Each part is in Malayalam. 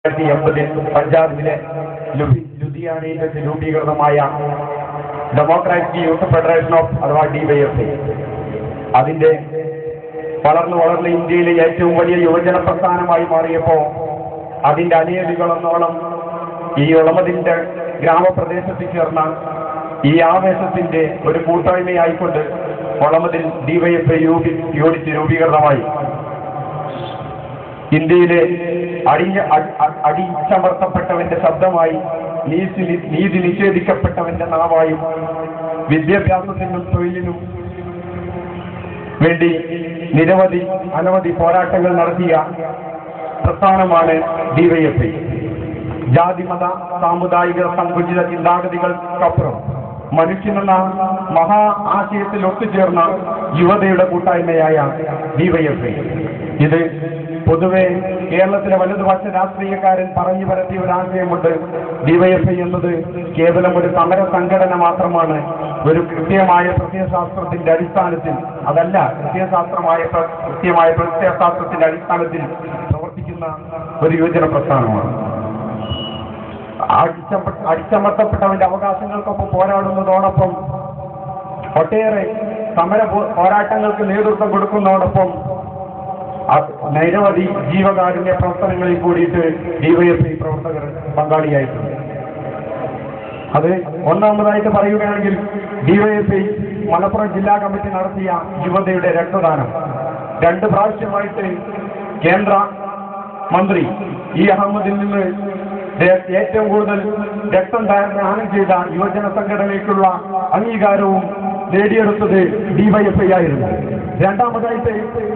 തൊള്ളായിരത്തി എൺപതിൽ പഞ്ചാബിലെ ലുധി- ലുധിയാനയിൽ വെച്ച് രൂപീകൃതമായ ഡെമോക്രാറ്റിക് യൂത്ത് ഫെഡറേഷൻ ഓഫ് അഥവാ ഡിവൈഎഫ്ഐ അതിന്റെ വളർന്നു വളർന്ന ഇന്ത്യയിലെ ഏറ്റവും വലിയ യുവജന പ്രസ്ഥാനമായി മാറിയപ്പോ അതിന്റെ അണിയടികളെന്നോളം ഈ ഉളമതിന്റെ ഗ്രാമപ്രദേശത്തിൽ ചേർന്ന ഈ ആവേശത്തിന്റെ ഒരു കൂട്ടായ്മയായിക്കൊണ്ട് ഒളമതിൽ ഡിവൈഎഫ്ഐ യൂപി യൂണിറ്റ് രൂപീകൃതമായി ഇന്ത്യയിലെ അടിഞ്ഞ അ- അ- അടിച്ചമർത്തപ്പെട്ടവന്റെ ശബ്ദമായി നീതി നി- നീതി നിഷേധിക്കപ്പെട്ടവന്റെ നാവായും വിദ്യാഭ്യാസത്തിനും തൊഴിലിനും വേണ്ടി നിരവധി അനവധി പോരാട്ടങ്ങൾ നടത്തിയ പ്രസ്ഥാനമാണ് ഡിവൈഎഫ്ഐ ജാതിമത സാമുദായിക സങ്കുചിത ചിന്താഗതികൾക്കപ്പുറം മനുഷ്യനെന്ന മഹാ ആശയത്തിൽ ഒത്തുചേർന്ന യുവതയുടെ കൂട്ടായ്മയായ ഡിവൈഎഫ്ഐ ഇത് പൊതുവെ കേരളത്തിലെ വലതുപക്ഷ രാഷ്ട്രീയക്കാരൻ പറഞ്ഞു പരത്തിയ ഒരു ആശയമുണ്ട് ഡിവൈഎഫ്ഐ എന്നത് കേവലം ഒരു സമര സംഘടന മാത്രമാണ് ഒരു കൃത്യമായ പ്രത്യയശാസ്ത്രത്തിന്റെ അടിസ്ഥാനത്തിൽ അതല്ല കൃത്യശാസ്ത്രമായ പ്ര- കൃത്യമായ പ്രത്യയശാസ്ത്രത്തിന്റെ അടിസ്ഥാനത്തിൽ പ്രവർത്തിക്കുന്ന ഒരു യുവജന പ്രസ്ഥാനമാണ് അടിച്ചമ- അടിച്ചമർത്തപ്പെട്ടവന്റെ അവകാശങ്ങൾക്കൊപ്പം പോരാടുന്നതോടൊപ്പം ഒട്ടേറെ സമര പോ- പോരാട്ടങ്ങൾക്ക് നേതൃത്വം കൊടുക്കുന്നതോടൊപ്പം അ- നിരവധി ജീവകാരുണ്യ പ്രവർത്തനങ്ങളിൽ കൂടിയിട്ട് ഡിവൈഎഫ്ഐ പ്രവർത്തകർ പങ്കാളിയായിട്ടുണ്ട് അത് ഒന്നാമതായിട്ട് പറയുകയാണെങ്കിൽ ഡിവൈഎഫ്ഐ മലപ്പുറം ജില്ലാ കമ്മിറ്റി നടത്തിയ യുവതയുടെ രക്തദാനം രണ്ട് പ്രാവശ്യമായിട്ട് കേന്ദ്ര മന്ത്രി ഇ അഹമ്മദിൽ നിന്ന് ദേ- ഏറ്റവും കൂടുതൽ രക്തം ദാ- ദാനം ചെയ്ത യുവജന സംഘടനയ്ക്കുള്ള അംഗീകാരവും നേടിയെടുത്തത് ഡിവൈഎഫ്ഐ ആയിരുന്നു രണ്ടാമതായിട്ട്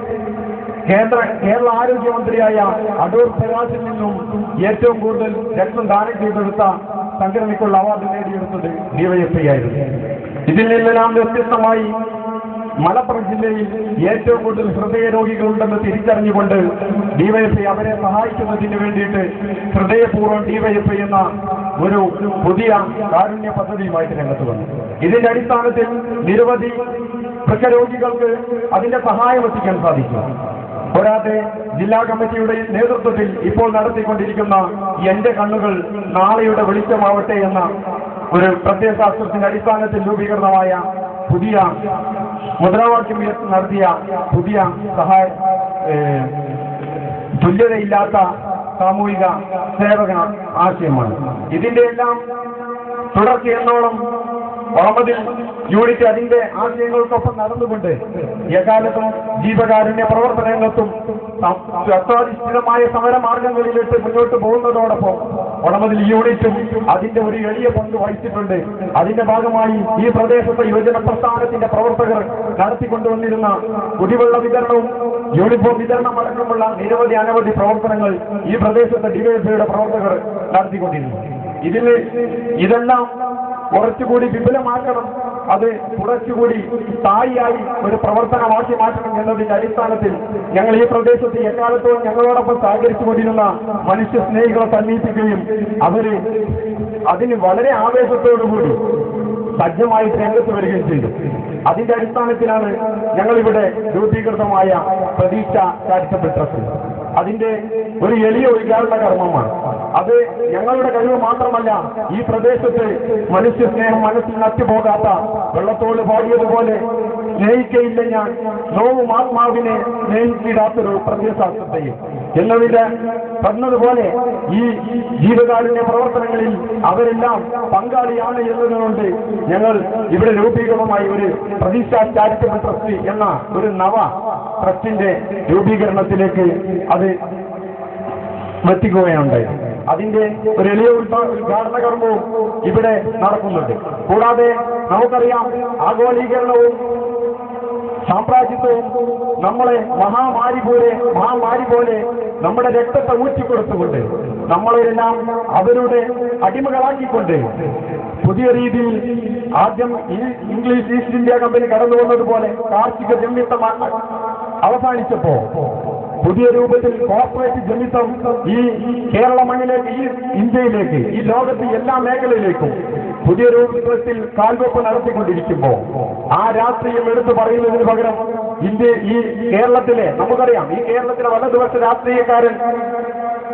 കേന്ദ്ര കേരള ആരോഗ്യമന്ത്രിയായ അടൂർ പ്രകാശിൽ നിന്നും ഏറ്റവും കൂടുതൽ രക്തം ദാനം ചെയ്തെടുത്ത സംഘടനയ്ക്കുള്ള അവാർഡ് നേടിയെടുത്തത് ഡിവൈഎഫ്ഐ ആയിരുന്നു ഇതിൽ നിന്നെല്ലാം വ്യത്യസ്തമായി മലപ്പുറം ജില്ലയിൽ ഏറ്റവും കൂടുതൽ ഹൃദയ രോഗികളുണ്ടെന്ന് തിരിച്ചറിഞ്ഞുകൊണ്ട് ഡിവൈഎഫ്ഐ അവരെ സഹായിക്കുന്നതിന് വേണ്ടിയിട്ട് ഹൃദയപൂർവ്വം ഡിവൈഎഫ്ഐ എന്ന ഒരു പുതിയ കാരുണ്യ പദ്ധതിയുമായിട്ട് രംഗത്ത് വന്നു ഇതിന്റെ അടിസ്ഥാനത്തിൽ നിരവധി വൃക്കരോഗികൾക്ക് അതിന്റെ സഹായം എത്തിക്കാൻ സാധിക്കും പോരാതെ ജില്ലാ കമ്മിറ്റിയുടെ നേതൃത്വത്തിൽ ഇപ്പോൾ നടത്തിക്കൊണ്ടിരിക്കുന്ന എന്റെ കണ്ണുകൾ നാളെയുടെ വെളിച്ചമാവട്ടെ എന്ന ഒരു പ്രത്യയശാസ്ത്രത്തിന്റെ അടിസ്ഥാനത്തിൽ രൂപീകൃതമായ പുതിയ മുദ്രാവാക്യം ഉയർത്തി നടത്തിയ പുതിയ സഹായ ഏഹ്, തുല്യതയില്ലാത്ത സാമൂഹിക സേവക ആശയമാണ് ഇതിന്റെ എല്ലാം തുടർച്ച എന്നോളം മുഹമ്മദിൽ യൂണിറ്റ് അതിന്റെ ആശയങ്ങൾക്കൊപ്പം നടന്നുകൊണ്ട് എക്കാലത്തും ജീവകാരുണ്യ പ്രവർത്തന രംഗത്തും തത്വാധിഷ്ഠിതമായ സമരമാർഗങ്ങളിലിട്ട് മുന്നോട്ട് പോകുന്നതോടൊപ്പം മുഹമ്മദിൽ യൂണിറ്റും അതിന്റെ ഒരു എളിയ പങ്ക് വഹിച്ചിട്ടുണ്ട് അതിന്റെ ഭാഗമായി ഈ പ്രദേശത്തെ യുവജന പ്രസ്ഥാനത്തിന്റെ പ്രവർത്തകർ നടത്തിക്കൊണ്ടുവന്നിരുന്ന കുടിവെള്ള വിതരണവും യൂണിഫോം വിതരണം അടക്കമുള്ള നിരവധി അനവധി പ്രവർത്തനങ്ങൾ ഈ പ്രദേശത്തെ ഡിവൈഎഫ്ഐയുടെ പ്രവർത്തകർ നടത്തിക്കൊണ്ടിരുന്നു ഇതിൽ ഇതെല്ലാം കുറച്ചുകൂടി വിപുലമാക്കണം അത് കുറച്ചുകൂടി സ്ഥായിയായി ഒരു പ്രവർത്തനമാക്കി മാറ്റണം എന്നതിന്റെ അടിസ്ഥാനത്തിൽ ഞങ്ങൾ ഈ പ്രദേശത്ത് എക്കാലത്തോളം ഞങ്ങളോടൊപ്പം സഹകരിച്ചുകൊണ്ടിരുന്ന മനുഷ്യ സ്നേഹികളെ സമീപിക്കുകയും അവര് അതിന് വളരെ ആവേശത്തോടുകൂടി സജ്ജമായിട്ട് രംഗത്ത് വരികയും ചെയ്തു അതിന്റെ അടിസ്ഥാനത്തിലാണ് ഞങ്ങളിവിടെ രൂപീകൃതമായ പ്രതീക്ഷ ചാരിറ്റബിൾ ട്രസ്റ്റ് അതിന്റെ ഒരു എളിയ ഉദ്ഘാടന കർമ്മമാണ് അത് ഞങ്ങളുടെ കഴിവ് മാത്രമല്ല ഈ പ്രദേശത്ത് മനുഷ്യ സ്നേഹം മനസ്സിൽ നറ്റുപോകാത്ത വെള്ളത്തോട് പാടിയതുപോലെ സ്നേഹിക്കയില്ല ഞാൻ നോവും ആത്മാവിനെ സ്നേഹിച്ചിടാത്തൊരു പ്രത്യയശാസ്ത്രത്തെയും എന്നതിന്റെ പറഞ്ഞതുപോലെ ഈ ജീവകാരുണ്യ പ്രവർത്തനങ്ങളിൽ അവരെല്ലാം പങ്കാളിയാണ് എന്നതുകൊണ്ട് ഞങ്ങൾ ഇവിടെ രൂപീകൃതമായി ഒരു പ്രതീക്ഷ ചാരിറ്റബിൾ ട്രസ്റ്റ് എന്ന ഒരു നവ ട്രസ്റ്റിന്റെ രൂപീകരണത്തിലേക്ക് അത് എത്തിക്കുകയുണ്ടായി അതിന്റെ ഒരു എളിയ ഉദ്ഘാ- ഉദ്ഘാടന കർമ്മവും ഇവിടെ നടക്കുന്നുണ്ട് കൂടാതെ നമുക്കറിയാം ആഗോളീകരണവും സാമ്രാജ്യത്വവും നമ്മളെ മഹാമാരി പോലെ മഹാമാരി പോലെ നമ്മുടെ രക്തത്തെ ഊറ്റിക്കൊടുത്തുകൊണ്ട് നമ്മളെല്ലാം അവരുടെ അടിമകളാക്കിക്കൊണ്ട് പുതിയ രീതിയിൽ ആദ്യം ഈ ഇംഗ്ലീഷ് ഈസ്റ്റ് ഇന്ത്യ കമ്പനി കടന്നു വന്നതുപോലെ കാർഷിക ജമ്യത്വം അവസാനിച്ചപ്പോ പുതിയ രൂപത്തിൽ കോർപ്പറേറ്റ് ജനിതം ഈ കേരള മണ്ണിലേക്ക് ഈ ഇന്ത്യയിലേക്ക് ഈ ലോകത്തെ എല്ലാ മേഖലയിലേക്കും പുതിയ രൂപത്തിൽ കാൽവെപ്പ് നടത്തിക്കൊണ്ടിരിക്കുമ്പോ ആ രാഷ്ട്രീയം എടുത്തു പറയുന്നതിന് പകരം ഇന്ത്യ ഈ കേരളത്തിലെ നമുക്കറിയാം ഈ കേരളത്തിലെ വലതുപക്ഷ രാഷ്ട്രീയക്കാരൻ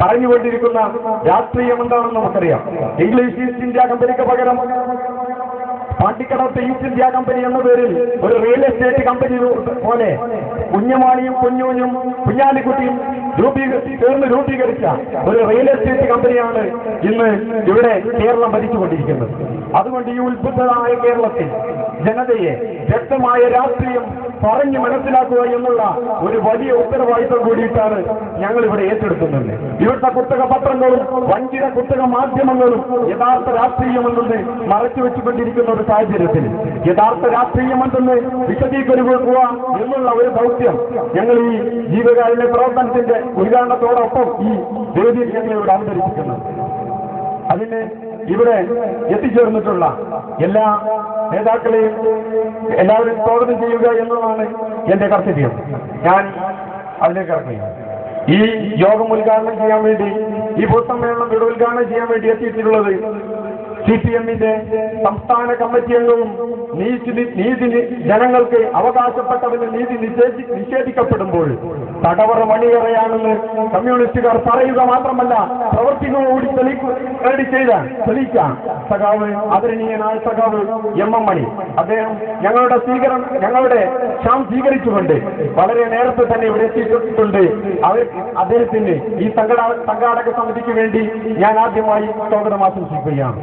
പറഞ്ഞുകൊണ്ടിരിക്കുന്ന രാഷ്ട്രീയം എന്താണെന്ന് നമുക്കറിയാം ഇംഗ്ലീഷ് ഈസ്റ്റ് ഇന്ത്യ കമ്പനിക്ക് പകരം പാണ്ടിക്കടത്ത് ഈസ്റ്റ് ഇന്ത്യ കമ്പനി എന്ന പേരിൽ ഒരു റിയൽ എസ്റ്റേറ്റ് കമ്പനി പോലെ കുഞ്ഞമാണിയും കുഞ്ഞൂനും കുഞ്ഞാലിക്കുട്ടിയും രൂപീക ചേർന്ന് രൂപീകരിച്ച ഒരു റിയൽ എസ്റ്റേറ്റ് കമ്പനിയാണ് ഇന്ന് ഇവിടെ കേരളം ഭരിച്ചുകൊണ്ടിരിക്കുന്നത് അതുകൊണ്ട് ഈ ഉത്ബുദ്ധമായ കേരളത്തിൽ ജനതയെ വ്യക്തമായ രാഷ്ട്രീയം പറഞ്ഞു മനസ്സിലാക്കുക എന്നുള്ള ഒരു വലിയ ഉത്തരവാദിത്വം കൂടിയിട്ടാണ് ഞങ്ങൾ ഇവിടെ ഏറ്റെടുക്കുന്നത് ഇവിടുത്തെ കുത്തക പത്രങ്ങളും വഞ്ചിത കുത്തക മാധ്യമങ്ങളും യഥാർത്ഥ രാഷ്ട്രീയമെന്നത് മറച്ചു വെച്ചുകൊണ്ടിരിക്കുന്ന ഒരു സാഹചര്യത്തിൽ യഥാർത്ഥ രാഷ്ട്രീയമെന്തെന്ന് വിശദീകരിക്കുക എന്നുള്ള ഒരു ദൗത്യം ഞങ്ങൾ ഈ ജീവകാരുണ്യ പ്രവർത്തനത്തിന്റെ ഉദ്ഘാടനത്തോടൊപ്പം ഈ വേദിയിൽ ഞങ്ങൾ ഇവിടെ അവതരിപ്പിക്കുന്നു അതിന് ഇവിടെ എത്തിച്ചേർന്നിട്ടുള്ള എല്ലാ നേതാക്കളെയും എല്ലാവരും സ്വാഗതം ചെയ്യുക എന്നതാണ് എന്റെ കർത്തവ്യം ഞാൻ അതിലേക്ക് ഇറങ്ങുകയാണ് ഈ യോഗം ഉദ്ഘാടനം ചെയ്യാൻ വേണ്ടി ഈ പൊതുസമ്മേളനം ഇവിടെ ഉദ്ഘാടനം ചെയ്യാൻ വേണ്ടി എത്തിയിട്ടുള്ളത് സി പി എമ്മിന്റെ സംസ്ഥാന കമ്മിറ്റി അംഗവും നീതി നീതി ജനങ്ങൾക്ക് അവകാശപ്പെട്ടവന് നീതി നിഷേധി നിഷേധിക്കപ്പെടുമ്പോൾ തടവറ മണിയറയാണെന്ന് കമ്മ്യൂണിസ്റ്റുകാർ പറയുക മാത്രമല്ല പ്രവർത്തിക്കുക കൂടി തെളിയിക്കുക ചെയ്ത തെളിയിക്കാം സഖാവ് ആദരണീയനായ സഖാവ് എം എം മണി അദ്ദേഹം ഞങ്ങളുടെ സ്വീകരണം ഞങ്ങളുടെ ക്ഷാം സ്വീകരിച്ചുകൊണ്ട് വളരെ നേരത്തെ തന്നെ ഇവിടെ എത്തിയിട്ടുണ്ട് അവർ അദ്ദേഹത്തിന് ഈ സംഘട സംഘാടക സമിതിക്ക് വേണ്ടി ഞാൻ ആദ്യമായി സ്വാഗതം ആശംസിക്കുകയാണ്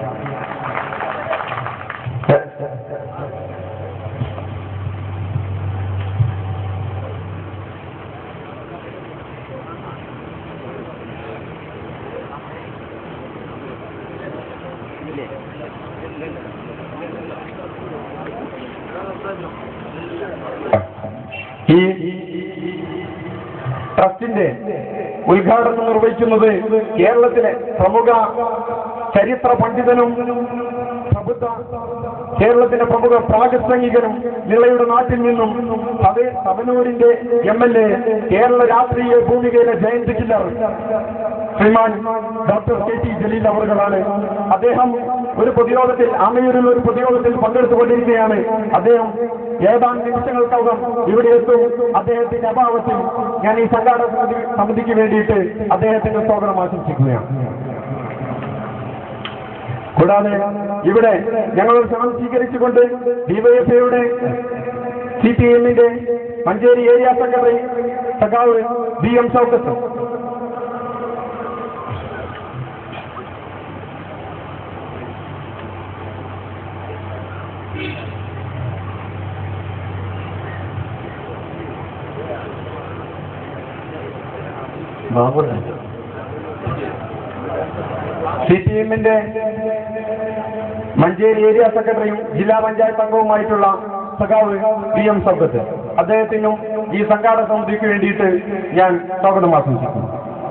ഈ ട്രസ്റ്റിന്റെ ഉദ്ഘാടനം നിർവഹിക്കുന്നത് കേരളത്തിലെ പ്രമുഖ ചരിത്ര പണ്ഡിതനും പ്രബുദ്ധ കേരളത്തിന്റെ പ്രമുഖ പ്രാഗസംഗികനും നിളയുടെ നാട്ടിൽ നിന്നും സവ- സവനൂരിന്റെ എം എൽ എ കേരള രാഷ്ട്രീയ ഭൂമികയിലെ ജയന്ത് കില്ലർ ശ്രീമാൻ ഡോക്ടർ കെ ടി ജലീൽ അവർകളാണ് അദ്ദേഹം ഒരു പൊതുയോഗത്തിൽ ആമയൂരിൽ ഒരു പൊതുയോഗത്തിൽ പങ്കെടുത്തുകൊണ്ടിരിക്കുകയാണ് അദ്ദേഹം ഏതാനും നിമിഷങ്ങൾക്കകം ഇവിടെ എത്തും അദ്ദേഹത്തിന്റെ അഭാവത്തിൽ ഞാൻ ഈ സംഘാടക സമിതി സമിതിക്ക് വേണ്ടിയിട്ട് അദ്ദേഹത്തിന്റെ സ്വാഗതം ആശംസിക്കുകയാണ് കൂടാതെ ഇവിടെ ഞങ്ങൾ ക്ഷണം സ്വീകരിച്ചുകൊണ്ട് ഡിവൈഎഫ്ഐയുടെ സി പി എമ്മിന്റെ മഞ്ചേരി ഏരിയ സെക്രട്ടറി സഖാവ് B M Shoukath C P എമ്മിന്റെ മഞ്ചേരി ഏരിയ സെക്രട്ടറിയും ജില്ലാ പഞ്ചായത്ത് അംഗവുമായിട്ടുള്ള സഖാവ് പി എം സബ്ബത്ത് അദ്ദേഹത്തിനും ഈ സംഘാടക സമിതിക്ക് വേണ്ടിയിട്ട് ഞാൻ സ്വാഗതം ആശംസിക്കുന്നു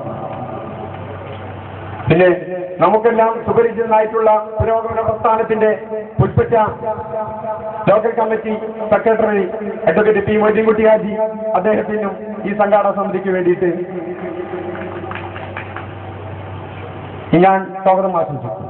പിന്നെ നമുക്കെല്ലാം സുപരിചിതനായിട്ടുള്ള പുരോഗമന പ്രസ്ഥാനത്തിന്റെ Pulpatta local committee secretary advocate P Moideenkutty Haji അദ്ദേഹത്തിനും ഈ സംഘാടക സമിതിക്ക് വേണ്ടിയിട്ട് ഞാൻ സ്വാഗതം ആശംസിക്കുന്നു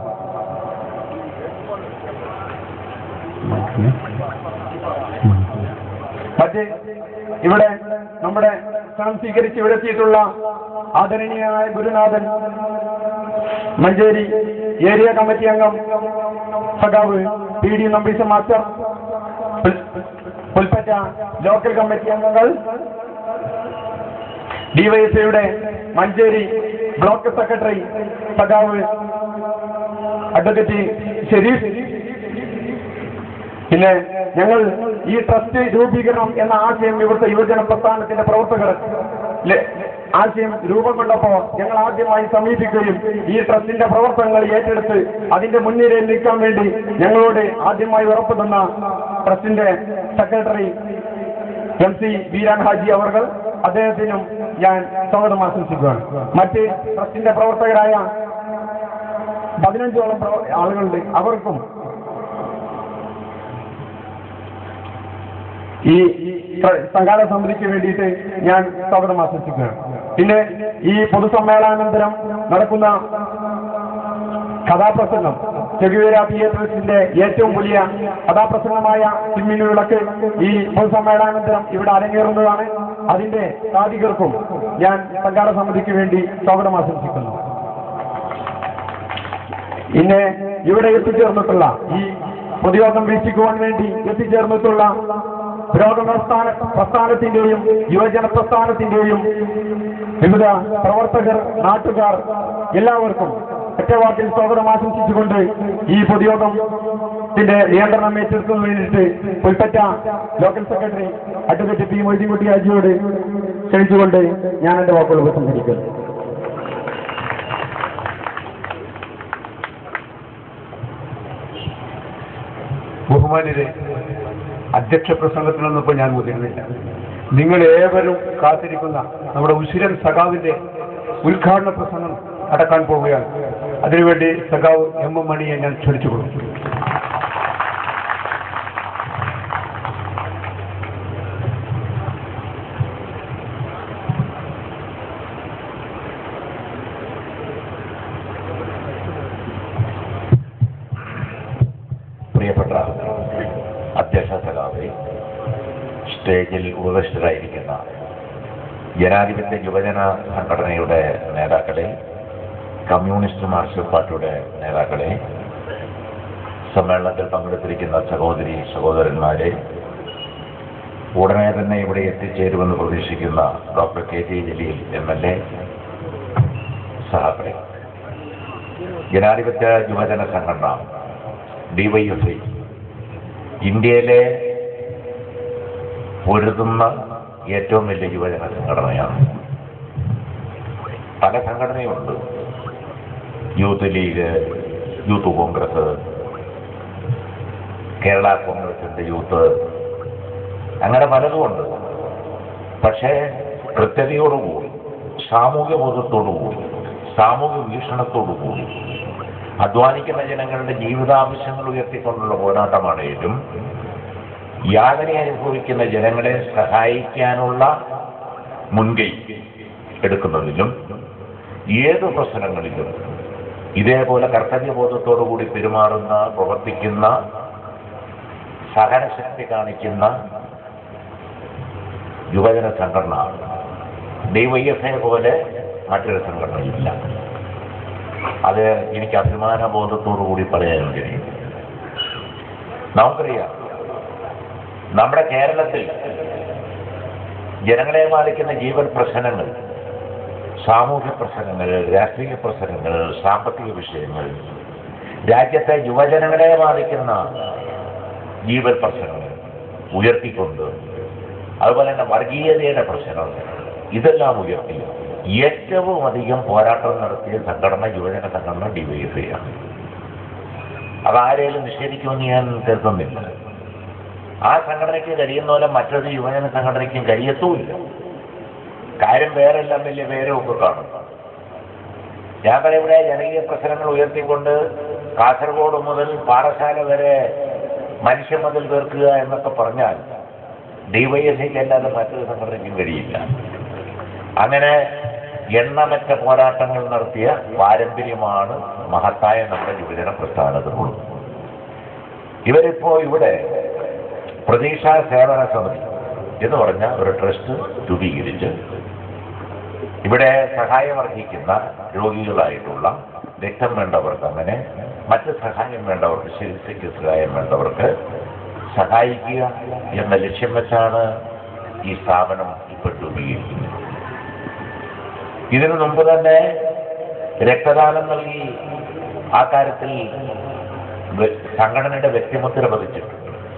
മറ്റ് ഇവിടെ നമ്മുടെ ക്ഷണം സ്വീകരിച്ച് ഇവിടെ എത്തിയിട്ടുള്ള ആദരണീയനായ ഗുരുനാഥൻ മഞ്ചേരി ഏരിയ കമ്മിറ്റി അംഗം സഖാവ് പി ഡി നമ്പീശ മാസ്റ്റർ പുൽ- പുൽപ്പറ്റ ലോക്കൽ കമ്മിറ്റി അംഗങ്ങൾ ഡിവൈഎസ്ഐയുടെ മഞ്ചേരി ബ്ലോക്ക് സെക്രട്ടറി സഖാവ് അഡ്വക്കേറ്റ് ഷെരീഫ് പിന്നെ ഞങ്ങൾ ഈ ട്രസ്റ്റ് രൂപീകരണം എന്ന ആശയം ഇവിടുത്തെ യുവജന പ്രസ്ഥാനത്തിന്റെ പ്രവർത്തകർ ലെ- ആശയം രൂപം കൊണ്ടപ്പോ ഞങ്ങൾ ആദ്യമായി സമീപിക്കുകയും ഈ ട്രസ്റ്റിന്റെ പ്രവർത്തനങ്ങൾ ഏറ്റെടുത്ത് അതിന്റെ മുൻനിരയിൽ നിൽക്കാൻ വേണ്ടി ഞങ്ങളോട് ആദ്യമായി ഉറപ്പു തന്ന ട്രസ്റ്റിന്റെ secretary M C Beeran Haji അവർ അദ്ദേഹത്തിനും ഞാൻ സ്വാഗതം ആശംസിക്കുകയാണ് മറ്റ് ട്രസ്റ്റിന്റെ പ്രവർത്തകരായ പതിനഞ്ചോളം പ്രവ- ആളുകളുണ്ട് അവർക്കും ഈ പ്ര- സംഘാടക സമിതിക്ക് വേണ്ടിയിട്ട് ഞാൻ സ്വാഗതം ആശംസിക്കുകയാണ് പിന്നെ ഈ പൊതുസമ്മേളനാനന്തരം നടക്കുന്ന കഥാപ്രസംഗം ചെഗുവേര തിയേറ്റേഴ്സിന്റെ ഏറ്റവും വലിയ കഥാപ്രസംഗമായ ചിമ്മിനി വിളക്ക് ഈ പൊതുസമ്മേളനാനന്തരം ഇവിടെ അരങ്ങേറുന്നതാണ് അതിന്റെ സാധികർക്കും ഞാൻ സംഘാടക സമിതിക്ക് വേണ്ടി സ്വാഗതം ആശംസിക്കുന്നു ഇന്ന് ഇവിടെ എത്തിച്ചേർന്നിട്ടുള്ള ഈ പൊതുയോഗം വീക്ഷിക്കുവാൻ വേണ്ടി എത്തിച്ചേർന്നിട്ടുള്ള പുരോഗമന പ്രസ്ഥാന പ്രസ്ഥാനത്തിന്റെയും യുവജന പ്രസ്ഥാനത്തിന്റെയും വിവിധ പ്രവർത്തകർ നാട്ടുകാർ എല്ലാവർക്കും ഒറ്റവാക്കിൽ സ്വാഗതം ആശംസിച്ചുകൊണ്ട് ഈ പൊതുയോഗത്തിന്റെ നിയന്ത്രണം ഏറ്റെടുക്കുന്നതിന് വേണ്ടിയിട്ട് Pulpatta local secretary advocate P Moideenkutty ഹാജിയോട് ക്ഷണിച്ചുകൊണ്ട് ഞാൻ എന്റെ വാക്കുകൾ ഉപസംഹരിക്കുന്നു ബഹുമാന്യരെ അധ്യക്ഷ പ്രസംഗത്തിനൊന്നിപ്പോൾ ഞാൻ മുതിരുന്നില്ല നിങ്ങൾ ഏവരും കാത്തിരിക്കുന്ന നമ്മുടെ ഉശിരൻ സഖാവിന്റെ ഉദ്ഘാടന പ്രസംഗം നടക്കാൻ പോവുകയാണ് അതിനുവേണ്ടി സഖാവ് എം എം മണിയെ ഞാൻ ക്ഷണിച്ചുകൊള്ളും പ്രിയപ്പെട്ട അധ്യക്ഷ സഖാവെ സ്റ്റേജിൽ ഉപവിഷ്ടരായിരിക്കുന്ന ജനാധിപത്യ യുവജന സംഘടനയുടെ നേതാക്കളെ കമ്മ്യൂണിസ്റ്റ് മാർക്സിസ്റ്റ് പാർട്ടിയുടെ നേതാക്കളെ സമ്മേളനത്തിൽ പങ്കെടുത്തിരിക്കുന്ന സഹോദരി സഹോദരന്മാരെ ഉടനെ തന്നെ ഇവിടെ എത്തിച്ചേരുമെന്ന് പ്രതീക്ഷിക്കുന്ന doctor K T Jaleel M L A സഹാക്കളെ ജനാധിപത്യ യുവജന സംഘടന ഡിവൈഎഫ്ഐ ഇന്ത്യയിലെ പൊരുതുന്ന ഏറ്റവും വലിയ യുവജന സംഘടനയാണ് പല സംഘടനയുണ്ട് youth league youth congress Kerala കോൺഗ്രസിന്റെ യൂത്ത് അങ്ങനെ പലതുമുണ്ട് പക്ഷേ കൃത്യതയോടുകൂടി സാമൂഹ്യ ബോധത്തോടുകൂടി സാമൂഹ്യ വീക്ഷണത്തോടുകൂടി അധ്വാനിക്കുന്ന ജനങ്ങളുടെ ജീവിതാവശ്യങ്ങൾ ഉയർത്തിക്കൊണ്ടുള്ള പോരാട്ടമാണേലും യാതന അനുഭവിക്കുന്ന ജനങ്ങളെ സഹായിക്കാനുള്ള മുൻകൈ എടുക്കുന്നതിലും ഏത് പ്രശ്നങ്ങളിലും ഇതേപോലെ കർത്തവ്യബോധത്തോടുകൂടി പെരുമാറുന്ന പ്രവർത്തിക്കുന്ന സഹനശക്തി കാണിക്കുന്ന യുവജന സംഘടന ഡിവൈഎഫ്ഐ പോലെ മറ്റൊരു സംഘടനയില്ല അത് എനിക്ക് അഭിമാന ബോധത്തോടു കൂടി പറയാൻ കഴിയും നമുക്കറിയാം നമ്മുടെ കേരളത്തിൽ ജനങ്ങളെ ബാധിക്കുന്ന ജീവൻ പ്രശ്നങ്ങൾ സാമൂഹ്യ പ്രശ്നങ്ങൾ രാഷ്ട്രീയ പ്രശ്നങ്ങൾ സാമ്പത്തിക വിഷയങ്ങൾ രാജ്യത്തെ യുവജനങ്ങളെ ബാധിക്കുന്ന ജീവൻ പ്രശ്നങ്ങൾ ഉയർത്തിക്കൊണ്ട് അതുപോലെ തന്നെ വർഗീയതയുടെ പ്രശ്നം ഇതെല്ലാം ഉയർത്തി ഏറ്റവും അധികം പോരാട്ടം നടത്തിയ സംഘടന യുവജന സംഘടന ഡിവൈഎഫ്ഐ ആണ് അതാരേലും നിഷേധിക്കുമെന്ന് ഞാൻ കരുതുന്നില്ല ആ സംഘടനയ്ക്ക് കഴിയുന്ന പോലെ മറ്റൊരു യുവജന സംഘടനയ്ക്കും കഴിയത്തുമില്ല കാര്യം വേറെല്ലാം വലിയ പേരും ഒക്കെ കാണും ഞാൻ ഇവിടെ ജനകീയ പ്രശ്നങ്ങൾ ഉയർത്തിക്കൊണ്ട് കാസർഗോഡ് മുതൽ പാറശാല വരെ മനുഷ്യമതിൽ തീർക്കുക എന്നൊക്കെ പറഞ്ഞാൽ ഡിവൈഎസ്ഐക്ക് അല്ലാതെ മറ്റൊരു സംഘടനയ്ക്കും കഴിയില്ല അങ്ങനെ എണ്ണമറ്റ പോരാട്ടങ്ങൾ നടത്തിയ പാരമ്പര്യമാണ് മഹത്തായ നമ്മുടെ യുവജന പ്രസ്ഥാനത്തിനുള്ളത് ഇവരിപ്പോ ഇവിടെ പ്രതീക്ഷാ സേവന സമിതി എന്ന് പറഞ്ഞ ഒരു ട്രസ്റ്റ് രൂപീകരിച്ച് ഇവിടെ സഹായം അർഹിക്കുന്ന രോഗികളായിട്ടുള്ള രക്തം വേണ്ടവർക്ക് അങ്ങനെ മറ്റ് സഹായം വേണ്ടവർക്ക് ചികിത്സയ്ക്ക് സഹായം വേണ്ടവർക്ക് സഹായിക്കുക എന്ന ലക്ഷ്യം വെച്ചാണ് ഈ സ്ഥാപനം ഇപ്പോൾ രൂപീകരിക്കുന്നത് ഇതിനു മുമ്പ് തന്നെ രക്തദാനം നൽകി ആ കാര്യത്തിൽ വ്യ- സംഘടനയുടെ വ്യക്തിമുദ്ര പതിച്ചിട്ടുണ്ട്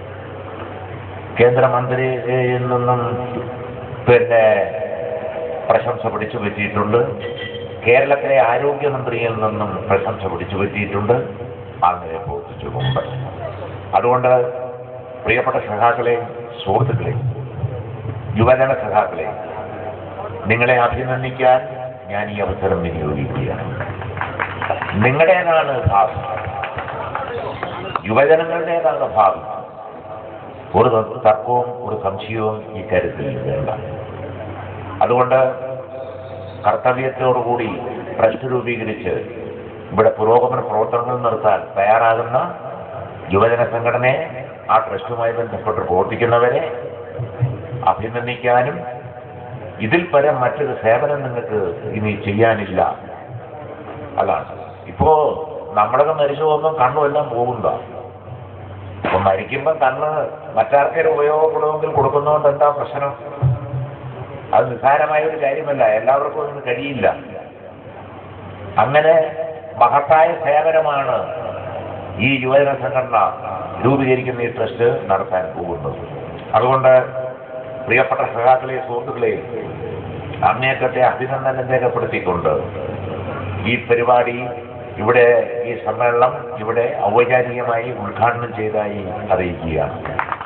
കേന്ദ്രമന്ത്രിയിൽ നിന്നും പിന്നെ പ്രശംസ പിടിച്ചു പറ്റിയിട്ടുണ്ട് കേരളത്തിലെ ആരോഗ്യമന്ത്രിയിൽ നിന്നും പ്രശംസ പിടിച്ചു പറ്റിയിട്ടുണ്ട് അങ്ങനെ പ്രവർത്തിച്ചിട്ടുണ്ട് അതുകൊണ്ട് പ്രിയപ്പെട്ട സഖാക്കളെ സുഹൃത്തുക്കളെ യുവജന സഖാക്കളെ നിങ്ങളെ അഭിനന്ദിക്കാൻ ഞാൻ ഈ അവസരം വിനിയോഗിക്കുകയാണ് നിങ്ങളുടേതാണ് ഭാവി യുവജനങ്ങളുടേതാണ് ഭാവി ഒരു ത- തർക്കവും ഒരു സംശയവും ഈ കാര്യത്തിൽ വേണ്ട അതുകൊണ്ട് കർത്തവ്യത്തോടുകൂടി ട്രസ്റ്റ് രൂപീകരിച്ച് ഇവിടെ പുരോഗമന പ്രവർത്തനങ്ങൾ നടത്താൻ തയ്യാറാകുന്ന യുവജന സംഘടനയെ ആ ട്രസ്റ്റുമായി ബന്ധപ്പെട്ട് പ്രവർത്തിക്കുന്നവരെ അഭിനന്ദിക്കാനും ഇതിൽ പരം മറ്റൊരു സേവനം നിങ്ങൾക്ക് ഇനി ചെയ്യാനില്ല അതാണ് ഇപ്പോ നമ്മളൊക്കെ മരിച്ചു പോകുമ്പോൾ കണ്ണുമെല്ലാം പോകുന്നതാ അപ്പൊ മരിക്കുമ്പോ കണ്ണ് മറ്റാർക്കൊരു ഉപയോഗപ്പെടുമെങ്കിൽ കൊടുക്കുന്നതുകൊണ്ട് എന്താ പ്രശ്നം അത് നിസ്സാരമായ ഒരു കാര്യമല്ല എല്ലാവർക്കും അതിന് കഴിയില്ല അങ്ങനെ മഹത്തായ സേവനമാണ് ഈ യുവജന സംഘടന രൂപീകരിക്കുന്ന ഈ ട്രസ്റ്റ് നടത്താൻ പോകുന്നത് അതുകൊണ്ട് പ്രിയപ്പെട്ട സഖാക്കളെ സുഹൃത്തുക്കളെ അങ്ങേക്കത്തെ അഭിനന്ദനം രേഖപ്പെടുത്തിക്കൊണ്ട് ഈ പരിപാടി ഇവിടെ ഈ സമ്മേളനം ഇവിടെ ഔപചാരികമായി ഉദ്ഘാടനം ചെയ്തതായി അറിയിക്കുകയാണ്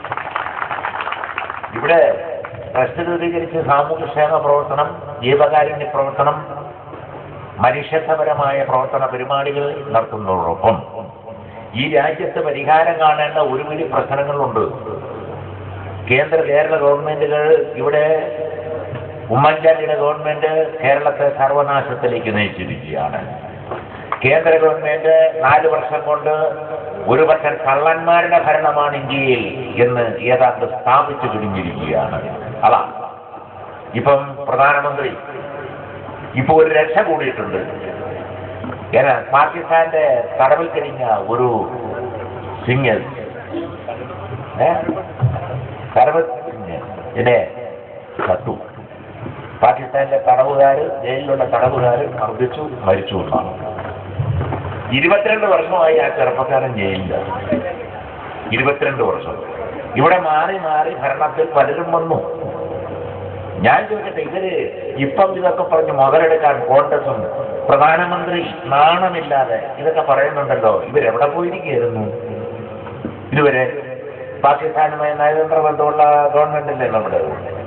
ഇവിടെ ട്രസ്റ്റ് രൂപീകരിച്ച് സാമൂഹ്യക്ഷേമ പ്രവർത്തനം ജീവകാരുണ്യ പ്രവർത്തനം മനുഷ്യത്വപരമായ പ്രവർത്തന പരിപാടികൾ നടത്തുന്നതോടൊപ്പം ഈ രാജ്യത്ത് പരിഹാരം കാണേണ്ട ഒരുപിടി പ്രശ്നങ്ങളുണ്ട് കേന്ദ്ര കേരള ഗവൺമെന്റുകൾ ഇവിടെ ഉമ്മൻചാണ്ടിയുടെ ഗവൺമെന്റ് കേരളത്തെ സർവനാശത്തിലേക്ക് നയിച്ചിരിക്കുകയാണ് കേന്ദ്ര ഗവൺമെന്റ് നാല് വർഷം കൊണ്ട് ഒരു പക്ഷം കള്ളന്മാരുടെ ഭരണമാണ് ഇന്ത്യയിൽ എന്ന് ഏതാണ്ട് സ്ഥാപിച്ചു കഴിഞ്ഞിരിക്കുകയാണ് അതാ ഇപ്പം പ്രധാനമന്ത്രി ഇപ്പൊ ഒരു രക്ഷ കൂടിയിട്ടുണ്ട് ഏതാ പാകിസ്ഥാന്റെ തടവിൽ കഴിഞ്ഞ ഒരു സിംഗൽ ഏ തടവ് ഇതിനെ കട്ടു പാകിസ്ഥാനിലെ തടവുകാര് ജയിലിലുള്ള തടവുകാര് മർദ്ദിച്ചു മരിച്ചു എന്നാണ് ഇരുപത്തിരണ്ട് വർഷമായി ആ ചെറുപ്പക്കാരൻ ജയിലില്ല ഇരുപത്തിരണ്ട് വർഷം ഇവിടെ മാറി മാറി ഭരണത്തിൽ പലരും വന്നു ഞാൻ ചോദിക്കട്ടെ ഇവര് ഇപ്പം ഇതൊക്കെ പറഞ്ഞ് മുതലെടുക്കാൻ കോൺഗ്രസും പ്രധാനമന്ത്രി നാണമില്ലാതെ ഇതൊക്കെ പറയുന്നുണ്ടല്ലോ ഇവരെവിടെ പോയിരിക്കുകയായിരുന്നു ഇതുവരെ പാകിസ്ഥാനുമായി നയതന്ത്ര ബന്ധമുള്ള ഗവൺമെന്റല്ലേ നമ്മുടെ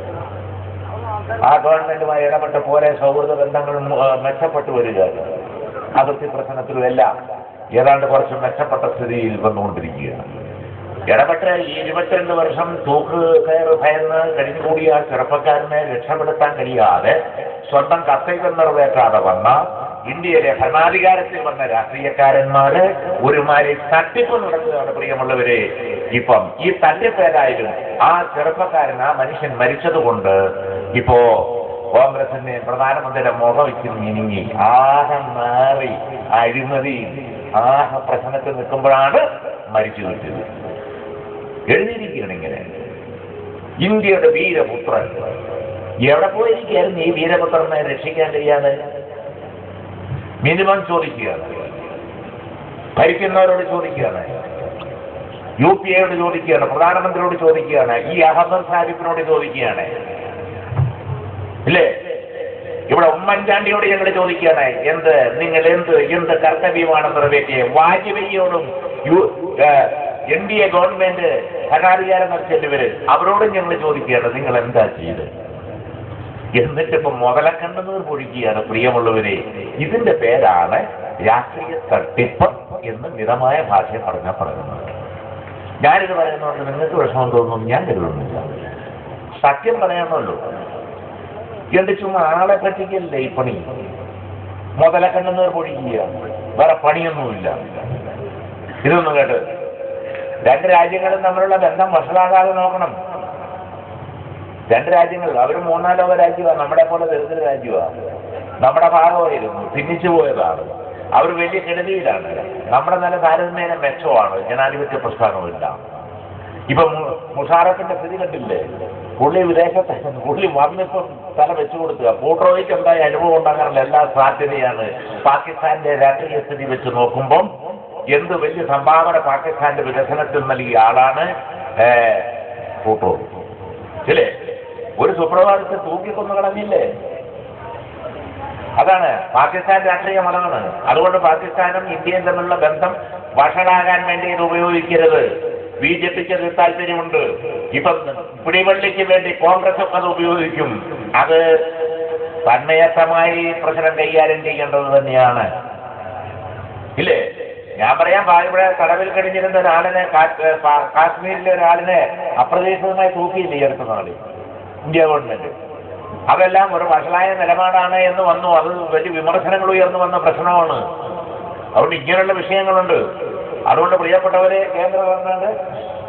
ആ ഗവൺമെന്റുമായി ഇടപെട്ട് പോരെ സൗഹൃദ ബന്ധങ്ങളും ആ, മെച്ചപ്പെട്ടു വരികയാണ് അതിർത്തി പ്രശ്നത്തിലും എല്ലാം ഏതാണ്ട് കുറച്ച് മെച്ചപ്പെട്ട സ്ഥിതിയിൽ വന്നുകൊണ്ടിരിക്കുകയാണ് ഇടപെട്ട് ഈ ഇരുപത്തിരണ്ട് വർഷം തൂക്ക് കയറ് ഭയന്ന് കഴിഞ്ഞുകൂടിയ ആ ചെറുപ്പക്കാരനെ രക്ഷപ്പെടുത്താൻ കഴിയാതെ സ്വന്തം കർത്തവ്യം നിറവേറ്റാതെ വന്ന ഇന്ത്യയിലെ ഭരണാധികാരത്തിൽ വന്ന രാഷ്ട്രീയക്കാരന്മാര് ഒരുമാതിരി തട്ടിപ്പ് നടക്കുകയാണ് പ്രിയമുള്ളവരെ ഇപ്പം ഈ തട്ടിപ്പേരായാലും ആ ചെറുപ്പക്കാരൻ ആ മനുഷ്യൻ മരിച്ചതുകൊണ്ട് ഇപ്പോ കോൺഗ്രസിന്റെ പ്രധാനമന്ത്രിയുടെ മുഖം ഇച്ചിരി മിനിങ്ങി ആകെ മാറി അഴിമതി ആകെ പ്രശ്നത്തിൽ നിൽക്കുമ്പോഴാണ് മരിച്ചു കിട്ടിയത് എഴുതിയിരിക്കുകയാണ് ഇങ്ങനെ ഇന്ത്യയുടെ വീരപുത്രൻ എവിടെ പോയിരിക്കുകയായിരുന്നു ഈ വീരപുത്രനെ രക്ഷിക്കാൻ കഴിയാതെ മിനിമം ചോദിക്കുകയാണ് ഭരിക്കുന്നവരോട് ചോദിക്കുകയാണ് യു പി എയോട് ചോദിക്കുകയാണ് പ്രധാനമന്ത്രിയോട് ചോദിക്കുകയാണ് ഈ അഹമ്മദ് സാഹിബിനോട് ചോദിക്കുകയാണ് ഇല്ലേ ഇവിടെ ഉമ്മൻചാണ്ടിയോട് ഞങ്ങൾ ചോദിക്കുകയാണ് എന്ത് നിങ്ങൾ എന്ത് എന്ത് കർത്തവ്യമാണ് നിറവേറ്റിയത് വാജ്പേയിയോടും U N D A government ഭരണാധികാരം നടത്തിയവര് അവരോടും ഞങ്ങൾ ചോദിക്കുകയാണ് നിങ്ങൾ എന്താ ചെയ്ത് എന്നിട്ട് ഇപ്പൊ മുതലക്കണ്ടെന്ന് പൊഴിക്കുകയാണ് പ്രിയമുള്ളവരെ ഇതിന്റെ പേരാണ് രാഷ്ട്രീയ തട്ടിപ്പ് എന്ന് മിതമായ ഭാഷ പറഞ്ഞാൽ പറയുന്നത് ഞാനിത് പറയുന്നതുകൊണ്ട് നിങ്ങൾക്ക് വിഷമം തോന്നുന്നു ഞാൻ കരുതുന്നില്ല സത്യം പറയണമല്ലോ എന്റെ ചുമ്മാ ആളെ പറ്റിക്കല്ലേ ഈ പണി മുതലക്കണ്ടെന്ന് പൊഴിക്കുക വേറെ പണിയൊന്നുമില്ല ഇതൊന്നും കേട്ട് രണ്ട് രാജ്യങ്ങളും തമ്മിലുള്ള ബന്ധം വഷളാകാതെ നോക്കണം രണ്ട് രാജ്യങ്ങൾ അവർ മൂന്നാം ലോക രാജ്യമാണ് നമ്മളെ പോലെ ദരിദ്ര രാജ്യമാണ് നമ്മുടെ ഭാഗമായിരുന്നു ഭിന്നിച്ചു പോയതാണ് അവർ വലിയ കെടുതിയിലാണ് നമ്മുടെ നില താരതമ്യേന മെച്ചമാണ് ജനാധിപത്യ പ്രസ്ഥാനമില്ല ഇപ്പൊ മു- മുഷാറഫിന്റെ സ്ഥിതി കണ്ടില്ലേ പുള്ളി വിദേശത്തെ പുള്ളി വന്നിപ്പം തല വെച്ചു കൊടുക്കുക പൂട്രോയ്ക്ക് എന്തായ അനുഭവം ഉണ്ടാകാനുള്ള എല്ലാ സാധ്യതയാണ് പാകിസ്ഥാന്റെ രാഷ്ട്രീയ സ്ഥിതി വെച്ച് നോക്കുമ്പം എന്ത് വലിയ സംഭാവന പാകിസ്ഥാന്റെ വികസനത്തിൽ നൽകിയ ആളാണ് ഏ, പൂട്രോ ഇല്ലേ ഒരു സുപ്രഭാതത്തെ തൂക്കിക്കൊന്നു കളഞ്ഞില്ലേ അതാണ് പാകിസ്ഥാൻ രാഷ്ട്രീയം അതാണ് അതുകൊണ്ട് പാകിസ്ഥാനും ഇന്ത്യയും തമ്മിലുള്ള ബന്ധം വഷളാകാൻ വേണ്ടി ഇത് ഉപയോഗിക്കരുത് ബി ജെ പിക്ക് അത് താല്പര്യമുണ്ട് ഇപ്പം പിടിവള്ളിക്ക് വേണ്ടി കോൺഗ്രസ് അത് ഉപയോഗിക്കും അത് തന്മയത്തമായി പ്രശ്നം കൈകാര്യം ചെയ്യേണ്ടത് തന്നെയാണ് ഇല്ലേ ഞാൻ പറയാം പാ- ഇവിടെ തടവിൽ കഴിഞ്ഞിരുന്ന ഒരാളിനെ കാ- പാ- കാശ്മീരിലെ ഒരാളിനെ അപ്രതീക്ഷിതമായി തൂക്കിയില്ലേ ഈ അടുത്ത നാളിൽ ഇന്ത്യ ഗവൺമെന്റ് അതെല്ലാം ഒരു വഷളായ നിലപാടാണ് എന്ന് വന്നു അത് വലിയ വിമർശനങ്ങൾ ഉയർന്നു വന്ന പ്രശ്നമാണ് അതുകൊണ്ട് ഇങ്ങനെയുള്ള വിഷയങ്ങളുണ്ട് അതുകൊണ്ട് പ്രിയപ്പെട്ടവരെ കേന്ദ്ര ഗവൺമെന്റ്